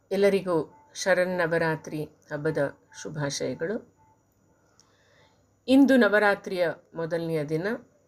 ಎಲ್ಲರಿಗೂ ಶರನ್ನವರಾತ್ರಿ ಹಬ್ಬದ ಶುಭಾಶಯಗಳು ಇಂದು ನವರಾತ್ರಿಯ ಮೊದಲನೆಯ ದಿನ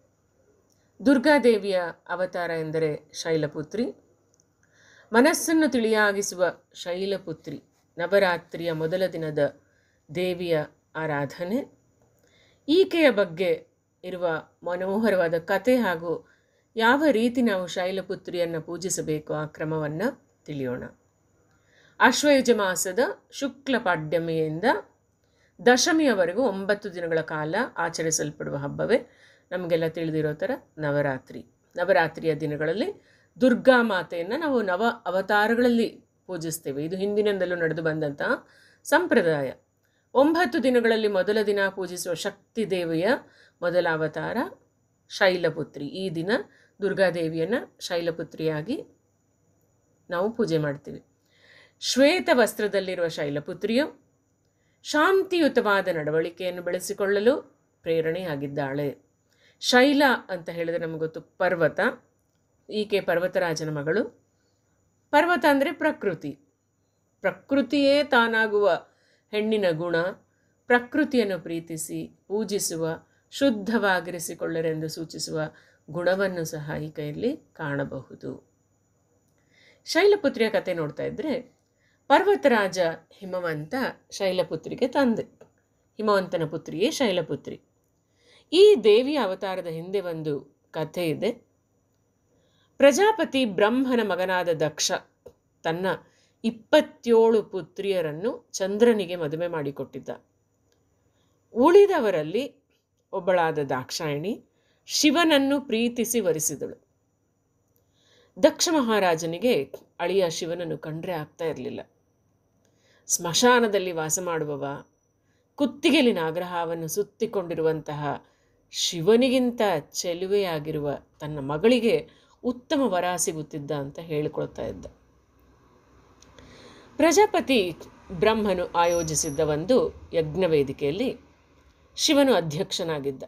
ದುರ್ಗಾದೇವಿಯ ಅವತಾರ ಎಂದರೆ ಶೈಲಪುತ್ರಿ ಮನಸ್ಸನ್ನು ತಿಳಿಯಾಗಿಸುವ ಶೈಲಪುತ್ರಿ ನವರಾತ್ರಿಯ ಮೊದಲ ದಿನದ ದೇವಿಯ ಆರಾಧನೆ ಈಕೆಯ ಬಗ್ಗೆ ಇರುವ ಮನೋಹರವಾದ ಕತೆ ಹಾಗೂ ಯಾವ ರೀತಿ ನಾವು ಶೈಲಪುತ್ರಿಯನ್ನು ಪೂಜಿಸಬೇಕು ಆ ಕ್ರಮವನ್ನು ತಿಳಿಯೋಣ ಆಶ್ವಯುಜ ಮಾಸದ ಶುಕ್ಲ ಪಾಡ್ಯಮಿಯಿಂದ ದಶಮಿಯವರೆಗೂ ಒಂಬತ್ತು ದಿನಗಳ ಕಾಲ ಆಚರಿಸಲ್ಪಡುವ ಹಬ್ಬವೇ ನಮಗೆಲ್ಲ ತಿಳಿದಿರೋ ಥರ ನವರಾತ್ರಿ ನವರಾತ್ರಿಯ ದಿನಗಳಲ್ಲಿ ದುರ್ಗಾ ಮಾತೆಯನ್ನು ನಾವು ನವ ಅವತಾರಗಳಲ್ಲಿ ಪೂಜಿಸ್ತೇವೆ ಇದು ಹಿಂದಿನಿಂದಲೂ ನಡೆದು ಬಂದಂತಹ ಸಂಪ್ರದಾಯ ಒಂಬತ್ತು ದಿನಗಳಲ್ಲಿ ಮೊದಲ ದಿನ ಪೂಜಿಸುವ ಶಕ್ತಿ ದೇವಿಯ ಮೊದಲ ಅವತಾರ ಶೈಲಪುತ್ರಿ ಈ ದಿನ ದುರ್ಗಾದೇವಿಯನ್ನು ಶೈಲಪುತ್ರಿಯಾಗಿ ನಾವು ಪೂಜೆ ಮಾಡ್ತೀವಿ ಶ್ವೇತ ವಸ್ತ್ರದಲ್ಲಿರುವ ಶೈಲಪುತ್ರಿಯು ಶಾಂತಿಯುತವಾದ ನಡವಳಿಕೆಯನ್ನು ಬೆಳೆಸಿಕೊಳ್ಳಲು ಪ್ರೇರಣೆಯಾಗಿದ್ದಾಳೆ ಶೈಲ ಅಂತ ಹೇಳಿದರೆ ನಮಗೆ ಗೊತ್ತು ಪರ್ವತ ಈಕೆ ಪರ್ವತರಾಜನ ಮಗಳು ಪರ್ವತ ಅಂದರೆ ಪ್ರಕೃತಿ ಪ್ರಕೃತಿಯೇ ತಾನಾಗುವ ಹೆಣ್ಣಿನ ಗುಣ ಪ್ರಕೃತಿಯನ್ನು ಪ್ರೀತಿಸಿ ಪೂಜಿಸುವ ಶುದ್ಧವಾಗಿರಿಸಿಕೊಳ್ಳರೆಂದು ಸೂಚಿಸುವ ಗುಣವನ್ನು ಸಹ ಈಕೆಯಲ್ಲಿ ಕಾಣಬಹುದು ಶೈಲಪುತ್ರಿಯ ಕತೆ ನೋಡ್ತಾ ಇದ್ದರೆ ಪರ್ವತರಾಜ ಹಿಮವಂತ ಶೈಲಪುತ್ರಿಗೆ ತಂದೆ ಹಿಮವಂತನ ಪುತ್ರಿಯೇ ಶೈಲಪುತ್ರಿ ಈ ದೇವಿಯ ಅವತಾರದ ಹಿಂದೆ ಒಂದು ಕಥೆ ಇದೆ ಪ್ರಜಾಪತಿ ಬ್ರಹ್ಮನ ಮಗನಾದ ದಕ್ಷ ತನ್ನ ಇಪ್ಪತ್ತೇಳು ಪುತ್ರಿಯರನ್ನು ಚಂದ್ರನಿಗೆ ಮದುವೆ ಮಾಡಿಕೊಟ್ಟಿದ್ದ ಉಳಿದವರಲ್ಲಿ ಒಬ್ಬಳಾದ ದಾಕ್ಷಾಯಣಿ ಶಿವನನ್ನು ಪ್ರೀತಿಸಿ ವರಿಸಿದಳು ದಕ್ಷ ಮಹಾರಾಜನಿಗೆ ಅಳಿಯ ಶಿವನನ್ನು ಕಂಡ್ರೆ ಆಗ್ತಾ ಇರಲಿಲ್ಲ ಸ್ಮಶಾನದಲ್ಲಿ ವಾಸ ಮಾಡುವವ ಕುತ್ತಿಗೆಲಿನ ಆಗ್ರಹವನ್ನು ಸುತ್ತಿಕೊಂಡಿರುವಂತಹ ಶಿವನಿಗಿಂತ ಚೆಲುವೆಯಾಗಿರುವ ತನ್ನ ಮಗಳಿಗೆ ಉತ್ತಮ ವರ ಸಿಗುತ್ತಿದ್ದ ಅಂತ ಹೇಳಿಕೊಳ್ತಾ ಇದ್ದ ಪ್ರಜಾಪತಿ ಬ್ರಹ್ಮನು ಆಯೋಜಿಸಿದ್ದ ಒಂದು ಯಜ್ಞ ವೇದಿಕೆಯಲ್ಲಿ ಶಿವನು ಅಧ್ಯಕ್ಷನಾಗಿದ್ದ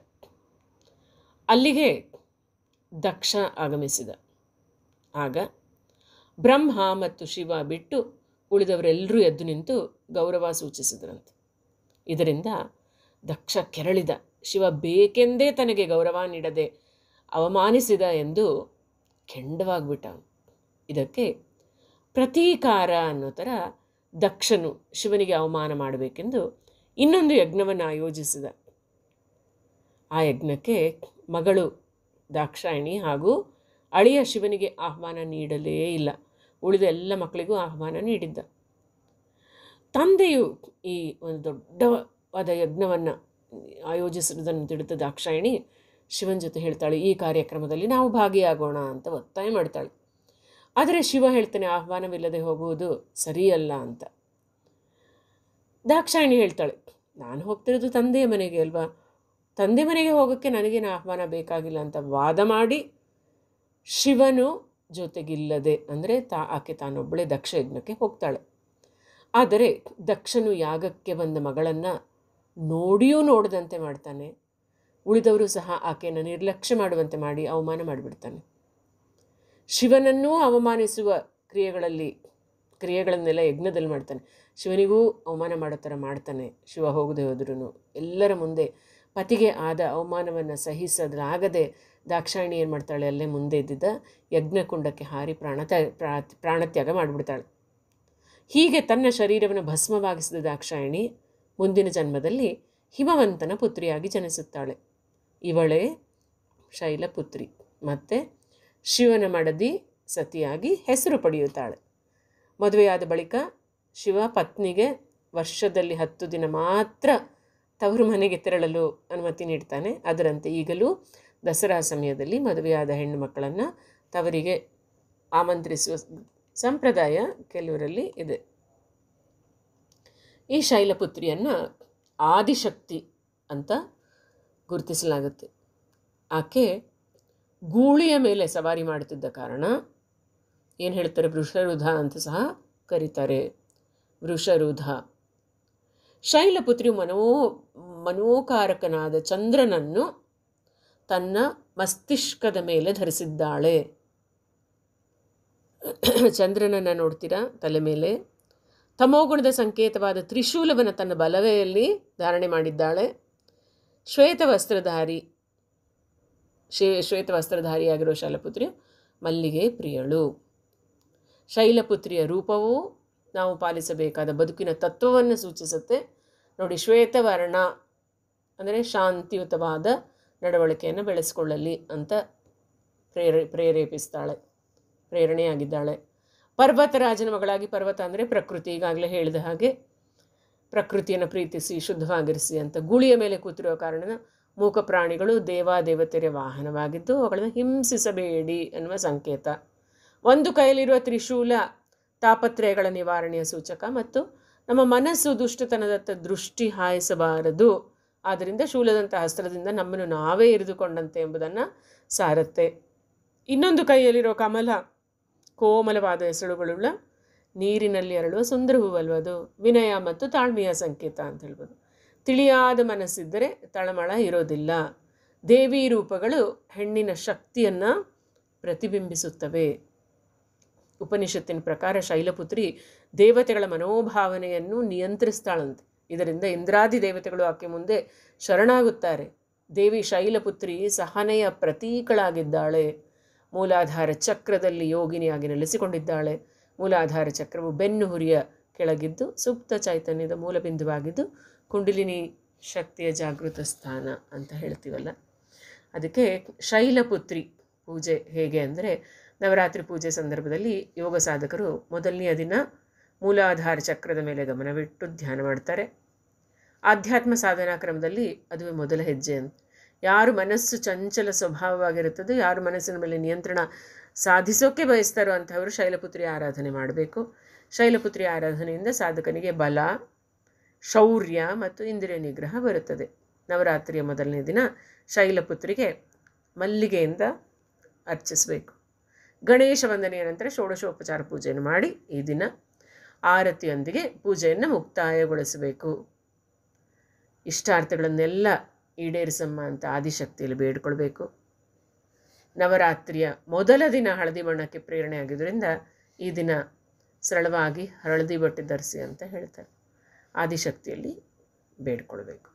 ಅಲ್ಲಿಗೆ ದಕ್ಷ ಆಗಮಿಸಿದ ಆಗ ಬ್ರಹ್ಮ ಮತ್ತು ಶಿವ ಬಿಟ್ಟು ಉಳಿದವರೆಲ್ಲರೂ ಎದ್ದು ನಿಂತು ಗೌರವ ಸೂಚಿಸಿದರಂತೆ ಇದರಿಂದ ದಕ್ಷ ಕೆರಳಿದ ಶಿವ ಬೇಕೆಂದೇ ತನಗೆ ಗೌರವ ನೀಡದೆ ಅವಮಾನಿಸಿದ ಎಂದು ಕೆಂಡವಾಗಿಬಿಟ್ಟ ಇದಕ್ಕೆ ಪ್ರತೀಕಾರ ಅನ್ನೋ ಥರ ದಕ್ಷನು ಶಿವನಿಗೆ ಅವಮಾನ ಮಾಡಬೇಕೆಂದು ಇನ್ನೊಂದು ಯಜ್ಞವನ್ನು ಆಯೋಜಿಸಿದ ಆ ಯಜ್ಞಕ್ಕೆ ಮಗಳು ದಾಕ್ಷಾಯಣಿ ಹಾಗೂ ಅಳಿಯ ಶಿವನಿಗೆ ಆಹ್ವಾನ ನೀಡಲೇ ಇಲ್ಲ ಉಳಿದ ಎಲ್ಲ ಮಕ್ಕಳಿಗೂ ಆಹ್ವಾನ ನೀಡಿದ್ದ ತಂದೆಯು ಈ ಒಂದು ದೊಡ್ಡವಾದ ಯಜ್ಞವನ್ನು ಆಯೋಜಿಸಿರುವುದನ್ನು ತಿಳಿದ ದಾಕ್ಷಾಯಣಿ ಶಿವನ ಜೊತೆ ಹೇಳ್ತಾಳೆ ಈ ಕಾರ್ಯಕ್ರಮದಲ್ಲಿ ನಾವು ಭಾಗಿಯಾಗೋಣ ಅಂತ ಒತ್ತಾಯ ಮಾಡ್ತಾಳೆ ಆದರೆ ಶಿವ ಹೇಳ್ತಾನೆ ಆಹ್ವಾನವಿಲ್ಲದೆ ಹೋಗುವುದು ಸರಿಯಲ್ಲ ಅಂತ ದಾಕ್ಷಾಯಣಿ ಹೇಳ್ತಾಳೆ ನಾನು ಹೋಗ್ತಿರೋದು ತಂದೆಯ ಮನೆಗೆ ಅಲ್ವಾ ತಂದೆ ಮನೆಗೆ ಹೋಗೋಕ್ಕೆ ನನಗೇನು ಆಹ್ವಾನ ಬೇಕಾಗಿಲ್ಲ ಅಂತ ವಾದ ಮಾಡಿ ಶಿವನು ಜೊತೆಗಿಲ್ಲದೆ ಅಂದರೆ ತಾ ಆಕೆ ತಾನೊಬ್ಬಳೇ ದಕ್ಷ ಯಜ್ಞಕ್ಕೆ ಹೋಗ್ತಾಳೆ ಆದರೆ ದಕ್ಷನು ಯಾಗಕ್ಕೆ ಬಂದ ಮಗಳನ್ನು ನೋಡಿಯೂ ನೋಡದಂತೆ ಮಾಡ್ತಾನೆ ಉಳಿದವರು ಸಹ ಆಕೆಯನ್ನು ನಿರ್ಲಕ್ಷ್ಯ ಮಾಡುವಂತೆ ಮಾಡಿ ಅವಮಾನ ಮಾಡಿಬಿಡ್ತಾನೆ ಶಿವನನ್ನೂ ಅವಮಾನಿಸುವ ಕ್ರಿಯೆಗಳಲ್ಲಿ ಕ್ರಿಯೆಗಳನ್ನೆಲ್ಲ ಯಜ್ಞದಲ್ಲಿ ಮಾಡ್ತಾನೆ ಶಿವನಿಗೂ ಅವಮಾನ ಮಾಡೋ ಥರ ಮಾಡ್ತಾನೆ ಶಿವ ಹೋಗದೆ ಹೋದ್ರೂ ಎಲ್ಲರ ಮುಂದೆ ಪತಿಗೆ ಆದ ಅವಮಾನವನ್ನು ಸಹಿಸೋದ್ರಾಗದೆ ದಾಕ್ಷಾಯಣಿ ಏನು ಮಾಡ್ತಾಳೆ ಅಲ್ಲೇ ಮುಂದೆ ಇದ್ದಿದ್ದ ಯಜ್ಞಕುಂಡಕ್ಕೆ ಹಾರಿ ಪ್ರಾಣತ್ಯ ಪ್ರಾಣತ್ಯಾಗ ಮಾಡಿಬಿಡ್ತಾಳೆ ಹೀಗೆ ತನ್ನ ಶರೀರವನ್ನು ಭಸ್ಮವಾಗಿಸಿದ ದಾಕ್ಷಾಯಣಿ ಮುಂದಿನ ಜನ್ಮದಲ್ಲಿ ಹಿಮವಂತನ ಪುತ್ರಿಯಾಗಿ ಜನಿಸುತ್ತಾಳೆ ಇವಳೇ ಶೈಲಪುತ್ರಿ ಮತ್ತು ಶಿವನ ಮಡದಿ ಸತಿಯಾಗಿ ಹೆಸರು ಪಡೆಯುತ್ತಾಳೆ ಮದುವೆಯಾದ ಬಳಿಕ ಶಿವ ಪತ್ನಿಗೆ ವರ್ಷದಲ್ಲಿ ಹತ್ತು ದಿನ ಮಾತ್ರ ತವರು ಮನೆಗೆ ತೆರಳಲು ಅನುಮತಿ ನೀಡ್ತಾನೆ ಅದರಂತೆ ಈಗಲೂ ದಸರಾ ಸಮಯದಲ್ಲಿ ಮದುವೆಯಾದ ಹೆಣ್ಣು ಮಕ್ಕಳನ್ನು ತವರಿಗೆ ಆಮಂತ್ರಿಸುವ ಸಂಪ್ರದಾಯ ಕೆಲವರಲ್ಲಿ ಇದೆ ಈ ಶೈಲಪುತ್ರಿಯನ್ನು ಆದಿಶಕ್ತಿ ಅಂತ ಗುರುತಿಸಲಾಗುತ್ತೆ ಆಕೆ ಗೂಳಿಯ ಮೇಲೆ ಸವಾರಿ ಮಾಡುತ್ತಿದ್ದ ಕಾರಣ ಏನು ಹೇಳ್ತಾರೆ ವೃಷರುಧ ಅಂತ ಸಹ ಕರೀತಾರೆ ವೃಷರುಧ ಶೈಲಪುತ್ರಿ ಮನೋ ಮನೋಕಾರಕನಾದ ಚಂದ್ರನನ್ನು ತನ್ನ ಮಸ್ತಿಷ್ಕದ ಮೇಲೆ ಧರಿಸಿದ್ದಾಳೆ ಚಂದ್ರನನ್ನು ನೋಡ್ತೀರಾ ತಲೆ ಮೇಲೆ ತಮೋಗುಣದ ಸಂಕೇತವಾದ ತ್ರಿಶೂಲವನ್ನು ತನ್ನ ಬಲವೆಯಲ್ಲಿ ಧಾರಣೆ ಮಾಡಿದ್ದಾಳೆ ಶ್ವೇತ ವಸ್ತ್ರಧಾರಿ ಶೇ ಶ್ವೇತ ವಸ್ತ್ರಧಾರಿಯಾಗಿರೋ ಶೈಲಪುತ್ರಿ ಮಲ್ಲಿಗೆ ಪ್ರಿಯಳು ಶೈಲಪುತ್ರಿಯ ರೂಪವು ನಾವು ಪಾಲಿಸಬೇಕಾದ ಬದುಕಿನ ತತ್ವವನ್ನು ಸೂಚಿಸುತ್ತೆ ನೋಡಿ ಶ್ವೇತವರ್ಣ ಅಂದರೆ ಶಾಂತಿಯುತವಾದ ನಡವಳಿಕೆಯನ್ನು ಬೆಳೆಸ್ಕೊಳ್ಳಲಿ ಅಂತ ಪ್ರೇರೆ ಪ್ರೇರೇಪಿಸ್ತಾಳೆ ಪ್ರೇರಣೆಯಾಗಿದ್ದಾಳೆ ಪರ್ವತರಾಜನ ಮಗಳಾಗಿ ಪರ್ವತ ಅಂದರೆ ಪ್ರಕೃತಿ ಈಗಾಗಲೇ ಹೇಳಿದ ಹಾಗೆ ಪ್ರಕೃತಿಯನ್ನು ಪ್ರೀತಿಸಿ ಶುದ್ಧವಾಗಿರಿಸಿ ಅಂತ ಗುಳಿಯ ಮೇಲೆ ಕೂತಿರೋ ಕಾರಣ ಮೂಕ ಪ್ರಾಣಿಗಳು ದೇವಾದೇವತೆಯ ವಾಹನವಾಗಿದ್ದು ಅವುಗಳನ್ನು ಹಿಂಸಿಸಬೇಡಿ ಅನ್ನುವ ಸಂಕೇತ ಒಂದು ಕೈಯಲ್ಲಿರುವ ತ್ರಿಶೂಲ ತಾಪತ್ರಯಗಳ ನಿವಾರಣೆಯ ಸೂಚಕ ಮತ್ತು ನಮ್ಮ ಮನಸ್ಸು ದುಷ್ಟತನದತ್ತ ದೃಷ್ಟಿ ಹಾಯಿಸಬಾರದು ಆದ್ದರಿಂದ ಶೂಲದಂಥ ಅಸ್ತ್ರದಿಂದ ನಮ್ಮನ್ನು ನಾವೇ ಇರಿದುಕೊಂಡಂತೆ ಎಂಬುದನ್ನು ಸಾರುತ್ತೆ ಇನ್ನೊಂದು ಕೈಯಲ್ಲಿರೋ ಕಮಲ ಕೋಮಲವಾದ ಹೆಸರುಗಳುಳ್ಳ ನೀರಿನಲ್ಲಿ ಅರಳುವ ಸುಂದರ ಹೂವಲ್ವ ಅದು ವಿನಯ ಮತ್ತು ತಾಳ್ಮೆಯ ಸಂಕೇತ ಅಂತ ಹೇಳ್ಬೋದು ತಿಳಿಯಾದ ಮನಸ್ಸಿದ್ದರೆ ತಳಮಳ ಇರೋದಿಲ್ಲ ದೇವಿ ರೂಪಗಳು ಹೆಣ್ಣಿನ ಶಕ್ತಿಯನ್ನು ಪ್ರತಿಬಿಂಬಿಸುತ್ತವೆ ಉಪನಿಷತ್ತಿನ ಪ್ರಕಾರ ಶೈಲಪುತ್ರಿ ದೇವತೆಗಳ ಮನೋಭಾವನೆಯನ್ನು ನಿಯಂತ್ರಿಸ್ತಾಳಂತೆ ಇದರಿಂದ ಇಂದ್ರಾದಿ ದೇವತೆಗಳು ಆಕೆ ಮುಂದೆ ಶರಣಾಗುತ್ತಾರೆ ದೇವಿ ಶೈಲಪುತ್ರಿ ಸಹನೆಯ ಪ್ರತೀಕಳಾಗಿದ್ದಾಳೆ ಮೂಲಾಧಾರ ಚಕ್ರದಲ್ಲಿ ಯೋಗಿನಿಯಾಗಿ ನೆಲೆಸಿಕೊಂಡಿದ್ದಾಳೆ ಮೂಲಾಧಾರ ಚಕ್ರವು ಬೆನ್ನು ಹುರಿಯ ಕೆಳಗಿದ್ದು ಸುಪ್ತ ಚೈತನ್ಯದ ಮೂಲಬಿಂದುವಾಗಿದ್ದು ಕುಂಡಲಿನಿ ಶಕ್ತಿಯ ಜಾಗೃತ ಸ್ಥಾನ ಅಂತ ಹೇಳ್ತೀವಲ್ಲ ಅದಕ್ಕೆ ಶೈಲಪುತ್ರಿ ಪೂಜೆ ಹೇಗೆ ಅಂದರೆ ನವರಾತ್ರಿ ಪೂಜೆ ಸಂದರ್ಭದಲ್ಲಿ ಯೋಗ ಸಾಧಕರು ಮೊದಲನೆಯ ದಿನ ಮೂಲಾಧಾರ ಚಕ್ರದ ಮೇಲೆ ಗಮನವಿಟ್ಟು ಧ್ಯಾನ ಮಾಡ್ತಾರೆ ಆಧ್ಯಾತ್ಮ ಸಾಧನಾ ಕ್ರಮದಲ್ಲಿ ಅದುವೇ ಮೊದಲ ಹೆಜ್ಜೆ ಅಂತ ಯಾರು ಮನಸ್ಸು ಚಂಚಲ ಸ್ವಭಾವವಾಗಿರುತ್ತದೆ ಯಾರು ಮನಸ್ಸಿನ ಮೇಲೆ ನಿಯಂತ್ರಣ ಸಾಧಿಸೋಕೆ ಬಯಸ್ತಾರೋ ಅಂಥವರು ಶೈಲಪುತ್ರಿ ಆರಾಧನೆ ಮಾಡಬೇಕು ಶೈಲಪುತ್ರಿ ಆರಾಧನೆಯಿಂದ ಸಾಧಕನಿಗೆ ಬಲ ಶೌರ್ಯ ಮತ್ತು ಇಂದ್ರಿಯ ನಿಗ್ರಹ ಬರುತ್ತದೆ ನವರಾತ್ರಿಯ ಮೊದಲನೇ ದಿನ ಶೈಲಪುತ್ರಿಗೆ ಮಲ್ಲಿಗೆಯಿಂದ ಅರ್ಚಿಸಬೇಕು ಗಣೇಶ ವಂದನೆಯ ನಂತರ ಷೋಡಶೋಪಚಾರ ಪೂಜೆಯನ್ನು ಮಾಡಿ ಈ ದಿನ ಆರತಿಯೊಂದಿಗೆ ಪೂಜೆಯನ್ನು ಮುಕ್ತಾಯಗೊಳಿಸಬೇಕು ಇಷ್ಟಾರ್ಥಗಳನ್ನೆಲ್ಲ ಈಡೇರಿಸಮ್ಮ ಅಂತ ಆದಿಶಕ್ತಿಯಲ್ಲಿ ಬೇಡ್ಕೊಳ್ಬೇಕು ನವರಾತ್ರಿಯ ಮೊದಲ ದಿನ ಹಳದಿ ಬಣ್ಣಕ್ಕೆ ಪ್ರೇರಣೆ ಆಗಿದ್ದರಿಂದ ಈ ದಿನ ಸರಳವಾಗಿ ಹಳದಿ ಬಟ್ಟೆ ಧರಿಸಿ ಅಂತ ಹೇಳ್ತಾರೆ ಆದಿಶಕ್ತಿಯಲ್ಲಿ ಬೇಡ್ಕೊಳ್ಬೇಕು